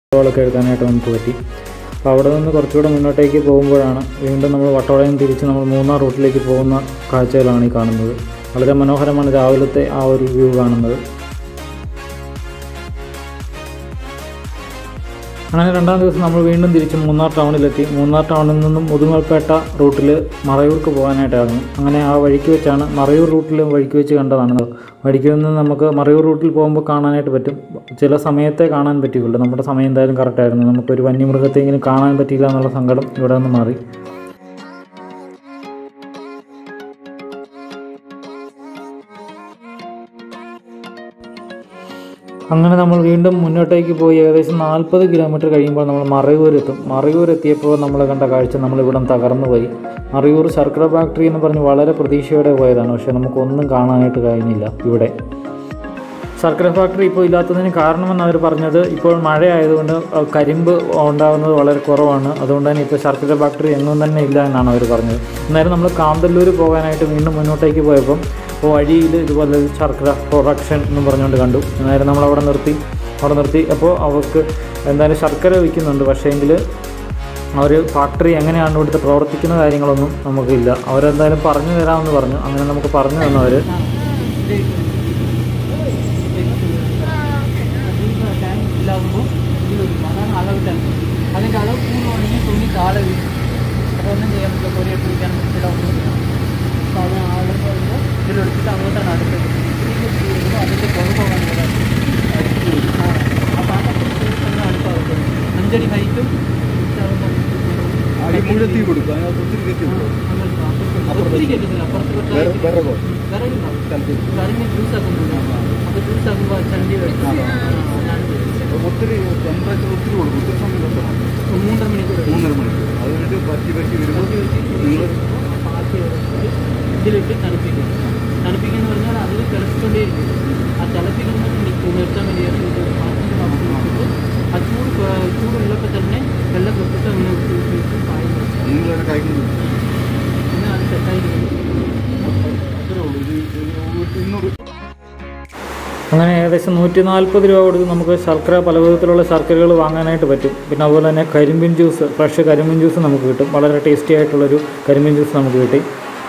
ഫോട്ടോകളൊക്കെ എടുക്കാനായിട്ട് നമുക്ക് പറ്റി അപ്പോൾ അവിടെ നിന്ന് കുറച്ചുകൂടെ മുന്നോട്ടേക്ക് പോകുമ്പോഴാണ് വീണ്ടും നമ്മൾ വട്ടവടയം തിരിച്ച് നമ്മൾ മൂന്നാർ റൂട്ടിലേക്ക് പോകുന്ന കാഴ്ചകളാണ് ഈ കാണുന്നത് വളരെ മനോഹരമാണ് രാവിലത്തെ ആ ഒരു വ്യൂ കാണുന്നത് അങ്ങനെ രണ്ടാം ദിവസം നമ്മൾ വീണ്ടും തിരിച്ച് മൂന്നാർ ടൗണിലെത്തി മൂന്നാർ ടൗണിൽ നിന്നും മുതുമൽപേട്ട റൂട്ടിൽ മറയൂർക്ക് പോകാനായിട്ടായിരുന്നു അങ്ങനെ ആ വഴിക്ക് വെച്ചാണ് മറയൂർ റൂട്ടിൽ വഴിക്ക് വെച്ച് കണ്ടതാണ് വഴിക്ക് നിന്ന് നമുക്ക് മറയൂർ റൂട്ടിൽ പോകുമ്പോൾ കാണാനായിട്ട് പറ്റും ചില സമയത്തെ കാണാൻ പറ്റുകയുള്ളൂ നമ്മുടെ സമയം എന്തായാലും കറക്റ്റായിരുന്നു നമുക്കൊരു വന്യമൃഗത്തെങ്കിലും കാണാൻ പറ്റിയില്ല എന്നുള്ള സങ്കടം ഇവിടെ നിന്ന് മാറി അങ്ങനെ നമ്മൾ വീണ്ടും മുന്നോട്ടേക്ക് പോയി ഏകദേശം നാൽപ്പത് കിലോമീറ്റർ കഴിയുമ്പോൾ നമ്മൾ മറയൂർ എത്തും മറയൂർ എത്തിയപ്പോൾ നമ്മൾ കണ്ട കാഴ്ച നമ്മളിവിടം തകർന്നു പോയി മറയൂർ ശർക്കര ഫാക്ടറി എന്ന് പറഞ്ഞ് വളരെ പ്രതീക്ഷയോടെ പോയതാണ് പക്ഷേ നമുക്കൊന്നും കാണാനായിട്ട് കഴിഞ്ഞില്ല ഇവിടെ ശർക്കര ഫാക്ടറി ഇപ്പോൾ ഇല്ലാത്തതിന് കാരണമെന്ന് അവർ പറഞ്ഞത് ഇപ്പോൾ മഴ ആയതുകൊണ്ട് അഹ് കരിമ്പ് ഉണ്ടാകുന്നത് വളരെ കുറവാണ് അതുകൊണ്ട് തന്നെ ഇപ്പോൾ ശർക്കര ഫാക്ടറി എങ്ങും തന്നെ ഇല്ല എന്നാണ് അവർ പറഞ്ഞത് അന്നേരം നമ്മൾ കാന്തല്ലൂർ പോകാനായിട്ട് വീണ്ടും മുന്നോട്ടേക്ക് പോയപ്പം അപ്പോൾ വഴിയിൽ ഇതുപോലെ ഒരു ശർക്കര പ്രൊഡക്ഷൻ എന്നും പറഞ്ഞുകൊണ്ട് കണ്ടു അന്നേരം നമ്മൾ അവിടെ നിർത്തി അവിടെ നിർത്തി അപ്പോൾ അവർക്ക് എന്തായാലും ശർക്കര വിൽക്കുന്നുണ്ട് പക്ഷേങ്കിൽ അവർ ഫാക്ടറി എങ്ങനെയാണ് ഇവിടുത്തെ പ്രവർത്തിക്കുന്ന കാര്യങ്ങളൊന്നും നമുക്കില്ല അവരെന്തായാലും പറഞ്ഞു തരാമെന്ന് പറഞ്ഞു അങ്ങനെ നമുക്ക് പറഞ്ഞു തന്നവർ ഇല്ലാകുമ്പോൾ ഇതിൽ ഒതുക്കും അതാണ് അളവ് ടാങ്ക് അതിൻ്റെ അളവ് കൂടുവാണെങ്കിൽ തുണി താഴെ വീഴും അപ്പോൾ ഒന്നും ചെയ്യാൻ പറ്റില്ല കൊറിയ പിടിക്കാൻ പറ്റില്ല ഒന്നും അപ്പോൾ അത് അളവ് പറയുമ്പോൾ ഇതിലെടുത്തിട്ട് അങ്ങോട്ടാണ് അടുത്തത് ഇതിലേക്ക് വീഴുമ്പോൾ അതിൻ്റെ കുഴപ്പമാണ് ഇവിടെ അടുത്ത് വീഴും. ആ അപ്പോൾ ആ തന്നെ അടുപ്പാകുന്നത് അഞ്ചടി ഹൈറ്റും അടിമുഴത്തി കൊടുക്കും അതിനകത്ത് ഒത്തിരി കെട്ടി കൊടുക്കും ഒത്തിരി കെട്ടില്ല അപ്പുറത്ത് വേറെ കുറച്ച് വേറെ പോകും വിറകുണ്ടാവും കലക്കി കറിഞ്ഞ് ജ്യൂസ് ആക്കുന്നുണ്ട് അപ്പോൾ ജ്യൂസ് ആക്കുമ്പോൾ ചണ്ടി വെക്കും ഞാൻ ഒത്തിരി ടെമ്പറേച്ചർ ഒത്തിരി കൊടുക്കും ഒത്തിരി സമയം വെക്കണം മൂന്നര മണിക്കൂർ മൂന്നര മണിക്കൂർ അത് കഴിഞ്ഞിട്ട് പറ്റി പറ്റി വരുമ്പോൾ നിങ്ങൾ ഇതിലിട്ട് തണുപ്പിക്കും തണുപ്പിക്കുന്ന പറഞ്ഞാൽ അതിൽ തിളച്ചുകൊണ്ടേയിരിക്കും ആ തിളപ്പിക്കുമ്പോൾ നിർത്താൻ വേണ്ടിയാണ് ഇത് മാറ്റി മാറ്റി വെച്ചിട്ട് ആ ചൂട് പ- ചൂടുള്ളപ്പോൾ തന്നെ വെള്ളം കൊടുത്തിട്ട് അങ്ങനെ വെച്ച് വെച്ച് വെച്ച് പായും നിങ്ങൾ തന്നെ കഴിക്കുന്നത് പിന്നെ അത് സെറ്റായിരിക്കും അത്രേ ഉള്ളൂ ഇത് ഇത് ഇന്നൊരു അങ്ങനെ ഏകദേശം നൂറ്റി നാൽപ്പത് രൂപ കൊടുത്ത് നമുക്ക് ശർക്കര പല വിധത്തിലുള്ള ശർക്കരകൾ വാങ്ങാനായിട്ട് പറ്റും പിന്നെ അതുപോലെ തന്നെ കരിമ്പിൻ ജ്യൂസ് ഫ്രഷ് കരിമ്പിൻ ജ്യൂസ് നമുക്ക് കിട്ടും വളരെ ടേസ്റ്റി ആയിട്ടുള്ളൊരു കരിമ്പിൻ ജ്യൂസ് നമുക്ക് കിട്ടി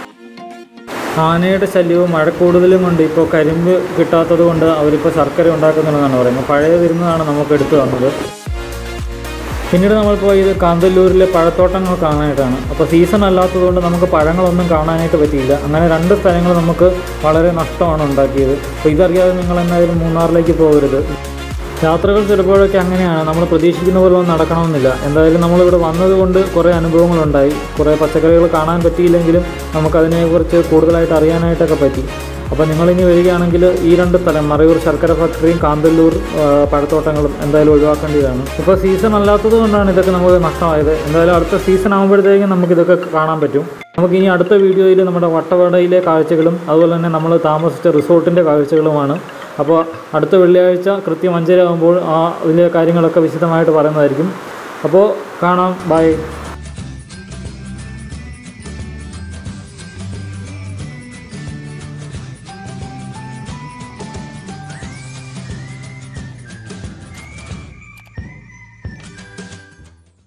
ആനയുടെ ശല്യവും മഴ കൂടുതലും കൊണ്ട് ഇപ്പോൾ കരിമ്പ് കിട്ടാത്തത് കൊണ്ട് അവരിപ്പോൾ ശർക്കര ഉണ്ടാക്കുന്നുണ്ടെന്നാണ് പറയുന്നത് പഴയ വരുന്നതാണ് നമുക്ക് എടുത്തു തന്നത് പിന്നീട് നമ്മൾ പോയത് കാന്തല്ലൂരിലെ പഴത്തോട്ടങ്ങൾ കാണാനായിട്ടാണ് അപ്പോൾ സീസൺ അല്ലാത്തതുകൊണ്ട് നമുക്ക് പഴങ്ങളൊന്നും കാണാനായിട്ട് പറ്റിയില്ല അങ്ങനെ രണ്ട് സ്ഥലങ്ങൾ നമുക്ക് വളരെ നഷ്ടമാണ് ഉണ്ടാക്കിയത് അപ്പോൾ ഇതറിയാതെ നിങ്ങൾ എന്തായാലും മൂന്നാറിലേക്ക് പോകരുത് യാത്രകൾ ചിലപ്പോഴൊക്കെ അങ്ങനെയാണ് നമ്മൾ പ്രതീക്ഷിക്കുന്ന പോലെ ഒന്നും നടക്കണമെന്നില്ല എന്തായാലും നമ്മളിവിടെ വന്നതുകൊണ്ട് കുറേ അനുഭവങ്ങളുണ്ടായി കുറേ പച്ചക്കറികൾ കാണാൻ പറ്റിയില്ലെങ്കിലും നമുക്കതിനെക്കുറിച്ച് കൂടുതലായിട്ട് അറിയാനായിട്ടൊക്കെ പറ്റി അപ്പോൾ നിങ്ങളിനി വരികയാണെങ്കിൽ ഈ രണ്ട് സ്ഥലം മറയൂർ ശർക്കര ഫാക്ടറിയും കാന്തല്ലൂർ ആ, പഴത്തോട്ടങ്ങളും എന്തായാലും ഒഴിവാക്കേണ്ടതാണ് ഇപ്പോൾ സീസൺ അല്ലാത്തത് കൊണ്ടാണ് ഇതൊക്കെ നമുക്ക് നഷ്ടമായത് എന്തായാലും അടുത്ത സീസൺ ആകുമ്പോഴത്തേക്കും നമുക്കിതൊക്കെ കാണാൻ പറ്റും നമുക്ക് ഇനി അടുത്ത വീഡിയോയിൽ നമ്മുടെ വട്ടവടയിലെ കാഴ്ചകളും അതുപോലെ തന്നെ നമ്മൾ താമസിച്ച റിസോർട്ടിൻ്റെ കാഴ്ചകളുമാണ് അപ്പോൾ അടുത്ത വെള്ളിയാഴ്ച കൃത്യം അഞ്ചര ആകുമ്പോൾ ആ ഇതിലെ കാര്യങ്ങളൊക്കെ വിശദമായിട്ട് പറയുന്നതായിരിക്കും അപ്പോൾ കാണാം ബൈ